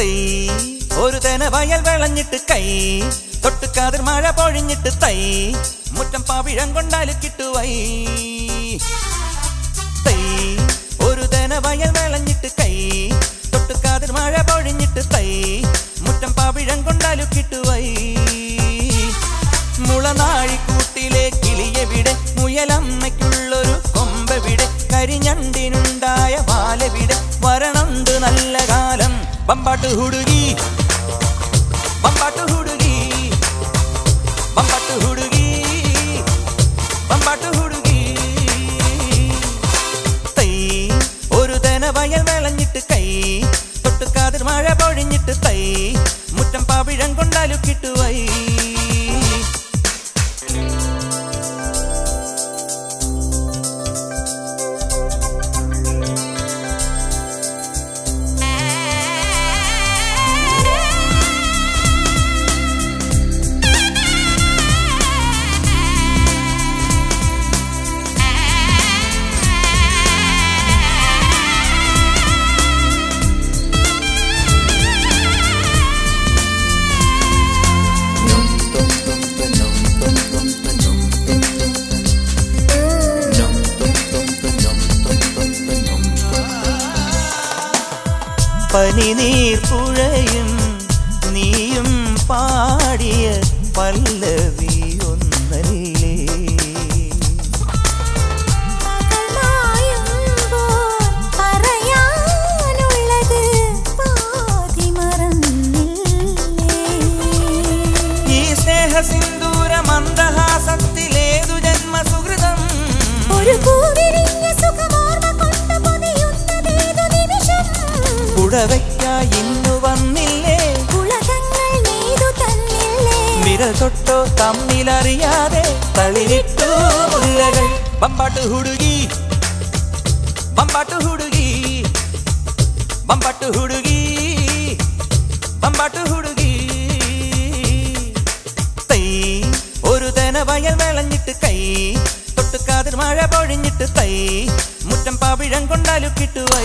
തൈ ഒരു തന വയൽ വിളഞ്ഞിട്ട് കൈ തൊട്ടുകാതിർ മഴ പൊഴിഞ്ഞിട്ട് തൈ മുറ്റം പാവിഴം കൊണ്ടാല് കിട്ടുവൈ തൈ ഒരു തന വയൽ വിളഞ്ഞിട്ട് കൈ തൊട്ടുകാതിർ മഴ പൊഴിഞ്ഞിട്ട് തൈ മുറ്റം പാവിഴം കൊണ്ടാലു കിട്ടുവൈ മുളനാഴിക്കൂട്ടിലെ കിളിയെവിടെ മുയലമ്മയ്ക്കുള്ളൊരു കൊമ്പെവിടെ കരിഞ്ഞണ്ടിനുണ്ടായ വാലവിടെ വരണുണ്ട് നല്ല കാലം ബമ്പാട്ട് ഹുടുകി ബമ്പാട്ട് ഹുടുകി ബമ്പാട്ട് ഹുടുകി ബമ്പാട്ട് ഹുടുകി തൈ ഒരു തന വയൽ വിളഞ്ഞിട്ട് കൈ തൊട്ടുകാതിർ മഴ പൊഴിഞ്ഞിട്ട് തൈ മുറ്റം പാവിഴം കൊണ്ടാലു കിട്ടുവൈ പനിനീർ പുഴയും നീയും പാടിയ പല്ലവി ഒന്നല്ലേ മായുമ്പോൾ പറയാനുള്ളത് പാതി മറന്നില്ലേ ഈ സ്നേഹസിന്ദൂര മന്ദഹാസത്തിലേതു ജന്മസുഹൃതം ഒരു പൂവിരിഞ്ഞ സുഖമോർമ്മ കൊണ്ട് പൊതിയുന്നതേതു നിമിഷം പുഴവയ്ക്കായി ഇന്നു വന്നില്ലേ ഉലകങ്ങൾ നെയ്തു തന്നില്ലേ വിരൽ തൊട്ടോ തമ്മിലറിയാതെ തളിരിട്ടു മുല്ലകൾ ബമ്പാട്ട് ഹുടുകി ബമ്പാട്ട് ഹുടുകി ബമ്പാട്ട് ഹുടുകി ബമ്പാട്ട് ഹുടുകി തൈ ഒരു തന വയൽ വിളഞ്ഞിട്ട് കൈ തൊട്ടുകാതിർ മഴ പൊഴിഞ്ഞിട്ട് തൈ മുറ്റം പാവിഴം കൊണ്ടാലു കിട്ടുവൈ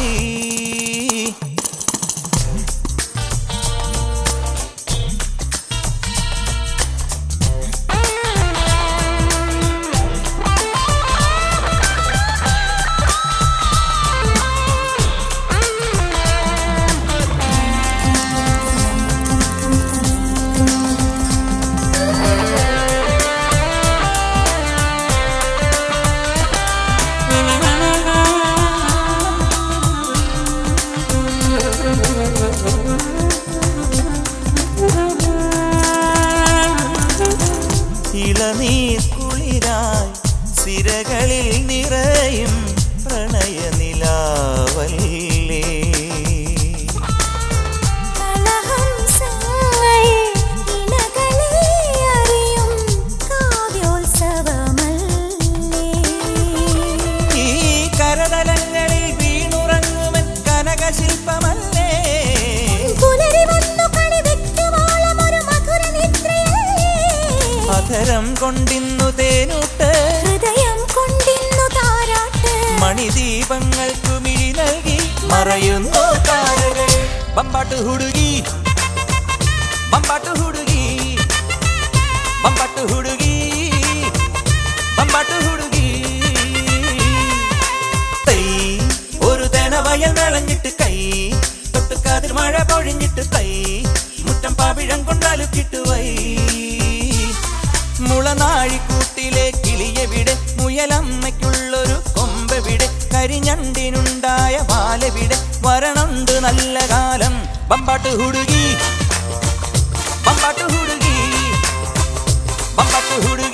ഇളനീർ കുളിരായി സിരകളിൽ നിറയും പ്രണയനിലാവല്ലേ കളഹംസങ്ങൾ ഇണകളെ അറിയും കാവ്യോത്സവമല്ലേ ഈ കരതലങ്ങളിൽ വീണുറങ്ങുമൻ കനകശില്പമല്ലേ പുലരി വന്നു കളി വെക്കുവോളമൊരു മധുര നിദ്രയല്ലേ അധരം കൊണ്ടിന്നു തേനൂട്ട് ഹൃദയം കൊണ്ടിന്നു താരാട്ട് മണിദീപങ്ങൾക്കു മിഴി നൽകി മറയുന്നു താരകൾ ബമ്പാട്ട് ഹുടുകി ബമ്പാട്ട് ഹുടുകി ബമ്പാട്ട് ഹുടുകി ബമ്പാട്ട് ഹുടുകി തൈ ഒരു തന വയൽ വിളഞ്ഞിട്ട് കൈ തൊട്ടുകാതിർ മഴ പൊഴിഞ്ഞിട്ട് തൈ മുറ്റം പാവിഴം കൊണ്ടാലു കിട്ടുവൈ മുളനാഴിക്കൂട്ടിലെ കിളിയെവിടെ മുയലമ്മയ്ക്കുള്ളൊരു കൊമ്പെവിടെ കരിഞ്ഞണ്ടിനുണ്ടായ വാലവിടെ വരണുണ്ട് നല്ല കാലം ബമ്പാട്ട് ഹുടുകി ബമ്പാട്ട് ഹുടുകി ബമ്പാട്ട് ഹുടുകി